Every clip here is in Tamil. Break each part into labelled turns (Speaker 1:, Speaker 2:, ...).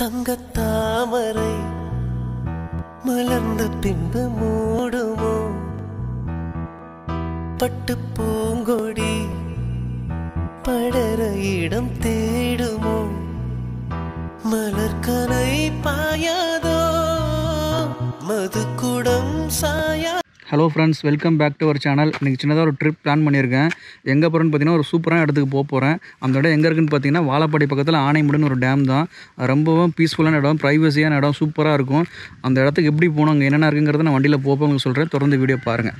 Speaker 1: தங்கத் தாமரை மலர்ந்த பின்பு மூடுமோ பட்டு பூங்கொடி படர இடம் தேடுமோ மலர்கனை பாயாதோ மதுக்குடம் சாயா
Speaker 2: hello friends welcome back to our channel இன்றைக்கி சின்னதாக ஒரு ட்ரிப் பிளான் பண்ணியிருக்கேன் எங்கே போகிறேன்னு பார்த்தீங்கன்னா ஒரு சூப்பரான இடத்துக்கு போக போகிறேன் அந்த இடம் எங்கே இருக்குன்னு பார்த்தீங்கன்னா வாழப்பாடி பக்கத்தில் ஆனைமுடுன்னு ஒரு டேம் தான் அது ரொம்பவும் பீஸ்ஃபுல்லான இடம் ப்ரைவசியான இடம் சூப்பராக இருக்கும் அந்த இடத்துக்கு எப்படி போகணும் அங்கே என்னென்ன இருக்குங்கிறத நான் வண்டியில் போக உங்களுக்கு சொல்கிறேன் தொடர்ந்து வீடியோ பாருங்கள்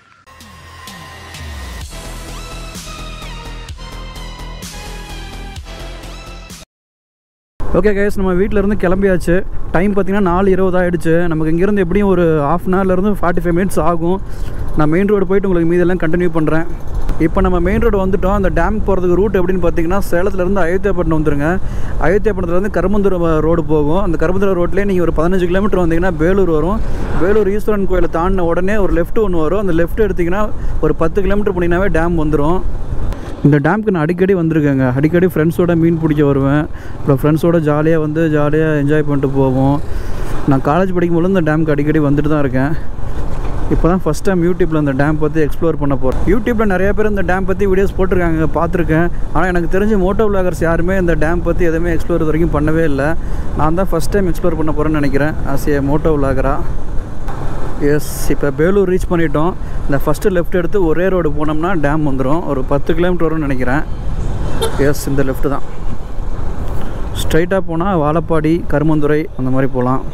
Speaker 2: ஓகே கைஸ் நம்ம வீட்டில் இருந்து கிளம்பியாச்சு டைம் பார்த்தீங்கன்னா நாலு இருபது ஆயிடுச்சு நமக்கு இங்கேருந்து எப்படியும் ஒரு ஹாஃப் அன் ஹவர்லேருந்து ஃபார்ட்டி ஃபைவ் மினிட்ஸ் ஆகும் நான் மெயின் ரோடு போயிட்டு உங்களுக்கு மீதெல்லாம் கண்டினியூ பண்ணுறேன் இப்போ நம்ம மெயின் ரோடு வந்துட்டோம் அந்த டேம் போகிறதுக்கு ரூட் எப்படின்னு பார்த்தீங்கன்னா சேலத்துலேருந்து அயோத்தியாப்பட்டினம் வந்துருங்க அயோத்தியாப்பட்டினத்துலேருந்து கருமந்துரம் ரோடு போகும் அந்த கருமந்துரம் ரோட்லேயே நீங்கள் ஒரு பதினஞ்சு கிலோமீட்டர் வந்தீங்கன்னா வேலூர் வரும் வேலூர் ஈஸ்வரன் கோயிலை தாண்டின உடனே ஒரு லெஃப்ட் ஒன்று வரும் அந்த லெஃப்ட் எடுத்திங்கன்னா ஒரு பத்து கிலோமீட்டர் போனீங்கன்னாவே டேம் வந்துடும் இந்த டேம்க்கு நான் அடிக்கடி வந்திருக்கேங்க அடிக்கடி ஃப்ரெண்ட்ஸோட மீன் பிடிக்க வருவேன் அப்புறம் ஃப்ரெண்ட்ஸோட ஜாலியாக வந்து ஜாலியாக என்ஜாய் பண்ணிட்டு போவோம் நான் காலேஜ் படிக்கும்போது இந்த டேம்க்கு அடிக்கடி வந்துட்டு தான் இருக்கேன் இப்போ தான் ஃபஸ்ட் டைம் யூடியூப்பில் இந்த டேம் பற்றி எக்ஸ்ப்ளோர் பண்ண போகிறேன் யூடியூப்பில் நிறைய பேர் இந்த டேம் பற்றி வீடியோஸ் போட்டிருக்காங்க பார்த்துருக்கேன் ஆனால் எனக்கு தெரிஞ்ச மோட்டோ விளாகர்ஸ் யாருமே இந்த டேம் பற்றி எதுவுமே எக்ஸ்ப்ளோர் இது வரைக்கும் பண்ணவே இல்லை நான் தான் ஃபஸ்ட் டைம் எக்ஸ்ப்ளோர் பண்ண போகிறேன்னு நினைக்கிறேன் ஆஸ் ஏ மோட்டோ விளாகராக எஸ் இப்போ பேலூர் ரீச் பண்ணிட்டோம் இந்த ஃபஸ்ட்டு லெஃப்ட் எடுத்து ஒரே ரோடு போனோம்னா டேம் வந்துடும் ஒரு பத்து கிலோமீட்டர் வரும்னு நினைக்கிறேன் எஸ் இந்த லெஃப்ட் தான் ஸ்ட்ரைட்டாக போனால் வாழப்பாடி கருமந்துறை அந்த மாதிரி போகலாம்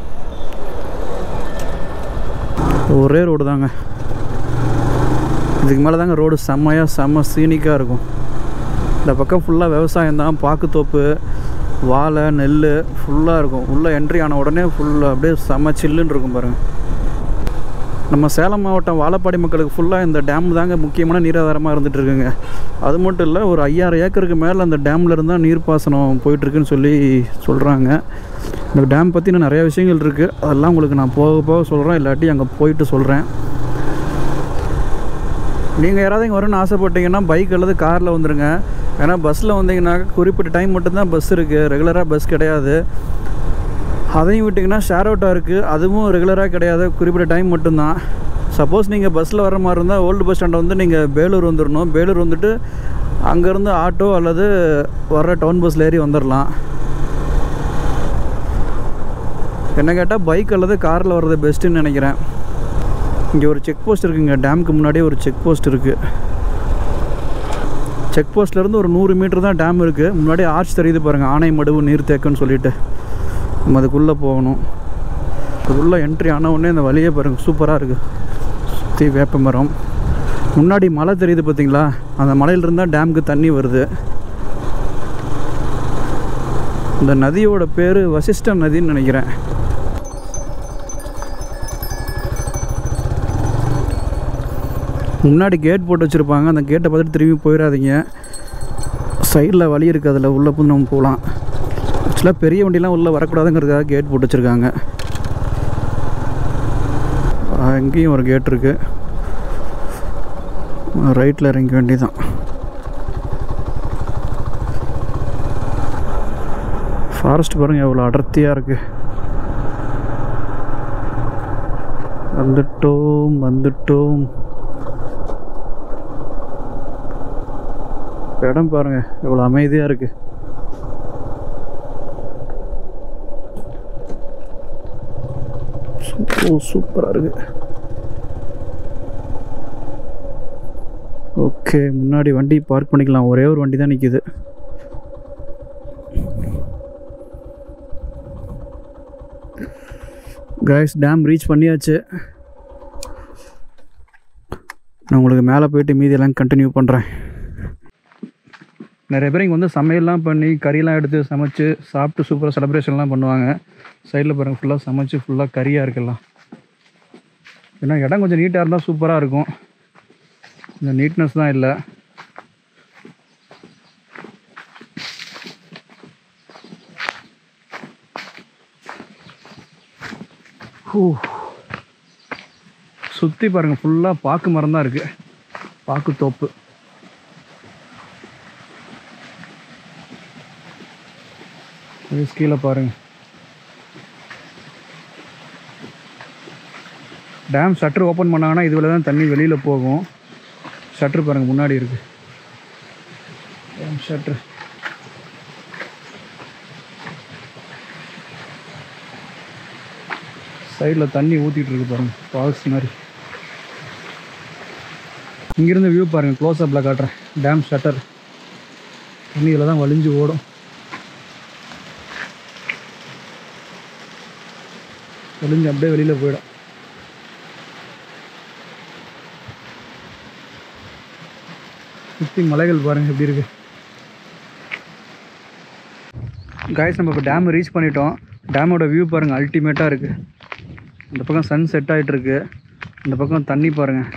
Speaker 2: ஒரே ரோடு தாங்க இதுக்கு மேலே தாங்க ரோடு செம்மையாக செம்ம சீனிக்காக இருக்கும் இந்த பக்கம் ஃபுல்லாக விவசாயம் தான் பாக்குத்தோப்பு வாழை நெல் ஃபுல்லாக இருக்கும் உள்ளே என்ட்ரி ஆன உடனே ஃபுல்லாக அப்படியே செம்ம சில்லுன்னு இருக்கும் பாருங்கள் நம்ம சேலம் மாவட்டம் வாழப்பாடி மக்களுக்கு ஃபுல்லாக இந்த டேம் தாங்க முக்கியமான நீராதாரமாக இருந்துட்டு இருக்குங்க அது மட்டும் இல்லை ஒரு ஐயாயிரம் ஏக்கருக்கு மேலே அந்த டேமில் இருந்தால் நீர்ப்பாசனம் போயிட்டுருக்குன்னு சொல்லி சொல்கிறாங்க இந்த டேம் பற்றி இன்னும் நிறைய விஷயங்கள் இருக்குது அதெல்லாம் உங்களுக்கு நான் போக போக சொல்கிறேன் இல்லாட்டி அங்கே போயிட்டு சொல்கிறேன் நீங்கள் யாராவது இங்கே வரணும்னு ஆசைப்பட்டீங்கன்னா பைக் அல்லது காரில் வந்துடுங்க ஏன்னா பஸ்ஸில் வந்தீங்கன்னா குறிப்பிட்ட டைம் மட்டும்தான் பஸ் இருக்குது ரெகுலராக பஸ் கிடையாது அதையும் விட்டிங்கன்னா ஷேர் அவுட்டாக இருக்குது அதுவும் ரெகுலராக கிடையாது குறிப்பிட்ட டைம் மட்டும்தான் சப்போஸ் நீங்கள் பஸ்ஸில் வர மாதிரி இருந்தால் ஓல்டு பஸ் ஸ்டாண்டை வந்து நீங்கள் பேலூர் வந்துடணும் பேலூர் வந்துட்டு அங்கேருந்து ஆட்டோ அல்லது வர்ற டவுன் பஸ்ஸில் ஏறி வந்துடலாம் என்ன கேட்டால் பைக் அல்லது காரில் வர்றது பெஸ்ட்டுன்னு நினைக்கிறேன் இங்கே ஒரு செக் போஸ்ட் இருக்குங்க டேமுக்கு முன்னாடியே ஒரு செக் போஸ்ட் இருக்குது செக் போஸ்ட்லேருந்து ஒரு நூறு மீட்டர் தான் டேம் இருக்குது முன்னாடி ஆர்ச் தெரியுது பாருங்கள் ஆனைமடுவு நீர்த்தேக்கன்னு சொல்லிட்டு நம்ம அதுக்குள்ளே போகணும் அதுக்குள்ளே என்ட்ரி ஆன உடனே இந்த வழியே பாருங்கள் சூப்பராக இருக்குது சுற்றி வேப்ப மரம் முன்னாடி மலை தெரியுது பார்த்தீங்களா அந்த மலையிலிருந்து தான் டேமுக்கு தண்ணி வருது இந்த நதியோட பேர் வசிஷ்ட நதின்னு நினைக்கிறேன் முன்னாடி கேட் போட்டு வச்சுருப்பாங்க அந்த கேட்டை பார்த்துட்டு திரும்பி போயிடாதீங்க சைடில் வழி இருக்குது அதில் உள்ளே போய் நம்ம போகலாம் ஆக்சுவலாக பெரிய வண்டிலாம் உள்ளே வரக்கூடாதுங்கிறதுக்காக கேட் போட்டு வச்சுருக்காங்க அங்கேயும் ஒரு கேட் இருக்குது ரைட்டில் இறங்க வேண்டியதான் ஃபாரஸ்ட் பாருங்கள் எவ்வளோ அடர்த்தியாக இருக்குது வந்துட்டோம் வந்துட்டோம் இடம் பாருங்கள் எவ்வளோ அமைதியாக இருக்குது ஓ சூப்பராக இருக்கு ஓகே முன்னாடி வண்டி பார்க் பண்ணிக்கலாம் ஒரே ஒரு வண்டி தான் நிற்கிது கைஸ் டேம் ரீச் பண்ணியாச்சு நான் உங்களுக்கு மேலே போயிட்டு மீதியெல்லாம் கண்டினியூ பண்ணுறேன் நிறைய பேர் இங்கே வந்து சமையல்லாம் பண்ணி கறியெல்லாம் எடுத்து சமைச்சு சாப்பிட்டு சூப்பராக செலிப்ரேஷன்லாம் பண்ணுவாங்க சைடில் பாருங்கள் ஃபுல்லாக சமைச்சு ஃபுல்லாக கறியாக இருக்கலாம் ஏன்னா இடம் கொஞ்சம் நீட்டாக இருந்தால் சூப்பராக இருக்கும் இந்த நீட்னஸ் தான் இல்லை சுற்றி பாருங்கள் ஃபுல்லாக பாக்கு மரம் தான் இருக்குது பாக்கு தோப்பு கீழே பாருங்கள் டேம் ஷட்டர் ஓப்பன் பண்ணாங்கன்னா இதுவில் தான் தண்ணி வெளியில் போகும் ஷட்டர் பாருங்கள் முன்னாடி இருக்குது டேம் ஷட்டர் சைடில் தண்ணி ஊற்றிட்டு இருக்கு பாருங்க ஃபால்ஸ் மாதிரி இங்கேருந்து வியூ பாருங்கள் க்ளோஸ் அப்பில் காட்டுறேன் டேம் ஷட்டர் தண்ணி இதில் தான் வலிஞ்சு ஓடும் வலிஞ்சு அப்படியே வெளியில் போயிடும் சுற்றி மலைகள் பாருங்கள் எப்படி இருக்கு காய்ஸ் நம்ம இப்போ டேம் ரீச் பண்ணிட்டோம் டேமோட வியூ பாருங்கள் அல்டிமேட்டாக இருக்குது இந்த பக்கம் சன் செட் ஆகிட்டு இருக்கு இந்த பக்கம் தண்ணி பாருங்கள்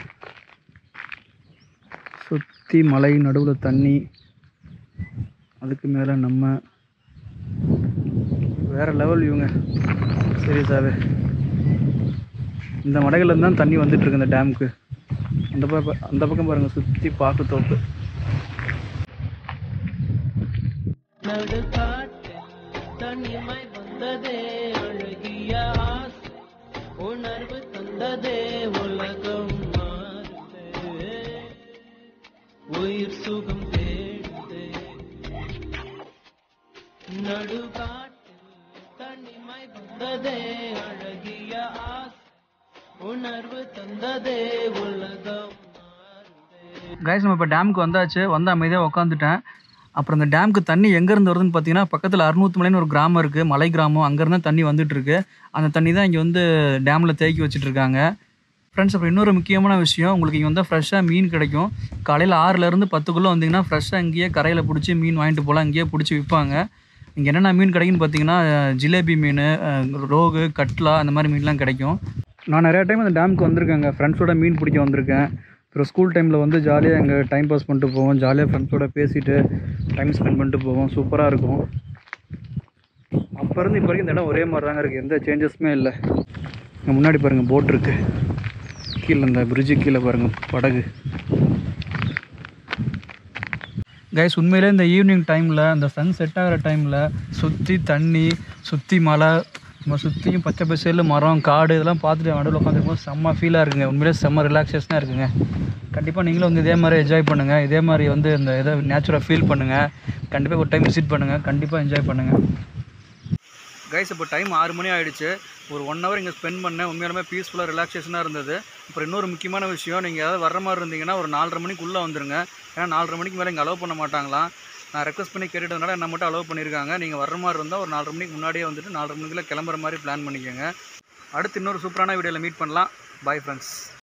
Speaker 2: சுற்றி மலை நடுவில் தண்ணி அதுக்கு மேலே நம்ம வேறு லெவல் இவங்க சீரியஸாகவே இந்த மடைகள்ல தான் தண்ணி வந்துட்டு இருக்கு இந்த டேமுக்கு அந்த பக்கம் அந்த பக்கம் பாருங்கள் சுற்றி பாக்கு தோப்பு
Speaker 1: நடுக்காட்டில் தனிமை வந்ததே அழகிய ஆசை உணர்வு தந்ததே உலகம் மாறுதே உயிர் சுகம் தேடுதே நடுக்காட்டில் தனிமை வந்ததே அழகிய ஆசை உணர்வு தந்ததே உலகம் மாறுதே
Speaker 2: கைஸ் நம்ம இப்போ டேமுக்கு வந்தாச்சு வந்து அமைதியாக உட்காந்துட்டேன் அப்புறம் இந்த டேமுக்கு தண்ணி எங்கேருந்து வருதுன்னு பார்த்தீங்கன்னா பக்கத்தில் அறுநூத்து மலைன்னு ஒரு கிராமம் இருக்குது மலை கிராமம் அங்கேருந்து தான் தண்ணி வந்துட்டு இருக்கு அந்த தண்ணி தான் இங்கே வந்து டேமில் தேக்கி வச்சுட்டு இருக்காங்க ஃப்ரெண்ட்ஸ் அப்புறம் இன்னொரு முக்கியமான விஷயம் உங்களுக்கு இங்கே வந்தால் ஃப்ரெஷ்ஷாக மீன் கிடைக்கும் காலையில் ஆறுலேருந்து பத்துக்குள்ளே வந்தீங்கன்னா ஃப்ரெஷ்ஷாக இங்கேயே கரையில் பிடிச்சி மீன் வாங்கிட்டு போகலாம் இங்கேயே பிடிச்சி விற்பாங்க இங்கே என்னென்ன மீன் கிடைக்குன்னு பார்த்தீங்கன்னா அஹ், ஜிலேபி மீன் அஹ், ரோகு கட்லா அந்த மாதிரி மீன்லாம் கிடைக்கும் நான் நிறையா டைம் அந்த டேமுக்கு வந்திருக்கேங்க ஃப்ரெண்ட்ஸோட மீன் பிடிக்க வந்திருக்கேன் அப்புறம் ஸ்கூல் டைமில் வந்து ஜாலியாக எங்கே டைம் பாஸ் பண்ணிட்டு போவோம் ஜாலியாக ஃப்ரெண்ட்ஸோட பேசிட்டு டைம் ஸ்பெண்ட் பண்ணிட்டு போவோம் சூப்பராக இருக்கும் அப்போ இருந்து இப்போ வரைக்கும் இந்த இடம் ஒரே மாதிரி தாங்க இருக்குது எந்த சேஞ்சஸுமே இல்லை இங்கே முன்னாடி பாருங்கள் போட் இருக்குது கீழே இந்த பிரிட்ஜு கீழே பாருங்கள் படகு கைஸ் உண்மையிலே இந்த ஈவினிங் டைமில் அந்த சன் செட் ஆகிற டைமில் சுற்றி தண்ணி சுற்றி மலை நம்ம சுற்றியும் பச்சை பசேல் மரம் காடு இதெல்லாம் பார்த்துட்டு நடுவில் உட்காந்துருக்கும் செம்ம ஃபீலாக இருக்குங்க உண்மையிலே செம்ம ரிலாக்ஸேஷனாக இருக்குங்க கண்டிப்பாக நீங்களும் வந்து இதே மாதிரி என்ஜாய் பண்ணுங்கள் இதே மாதிரி வந்து இந்த இதை நேச்சுரலாக ஃபீல் பண்ணுங்கள் கண்டிப்பாக ஒரு டைம் விசிட் பண்ணுங்கள் கண்டிப்பாக என்ஜாய் பண்ணுங்கள் கைஸ் இப்போ டைம் ஆறு மணி ஆயிடுச்சு ஒரு ஒன் ஹவர் இங்கே ஸ்பெண்ட் பண்ணேன் உண்மையாலுமே பீஸ்ஃபுல்லாக ரிலாக்ஸேஷனாக இருந்தது அப்புறம் இன்னொரு முக்கியமான விஷயம் நீங்கள் ஏதாவது வர்ற மாதிரி இருந்தீங்கன்னா ஒரு நாலரை மணிக்குள்ளே வந்துருங்க ஏன்னா நாலரை மணிக்கு மேலே இங்கே அலோவ் பண்ண மாட்டாங்களாம் நான் ரெக்வஸ்ட் பண்ணி கேட்டுட்டதுனால என்ன மட்டும் அலோவ் பண்ணியிருக்காங்க நீங்கள் வர்ற மாதிரி இருந்தால் ஒரு நாலரை மணிக்கு முன்னாடியே வந்துட்டு நாலரை மணிக்குள்ளே கிளம்புற மாதிரி பிளான் பண்ணிக்கோங்க அடுத்து இன்னொரு சூப்பரான வீடியோவில் மீட் பண்ணலாம் பாய் ஃப்ரெண்ட்ஸ்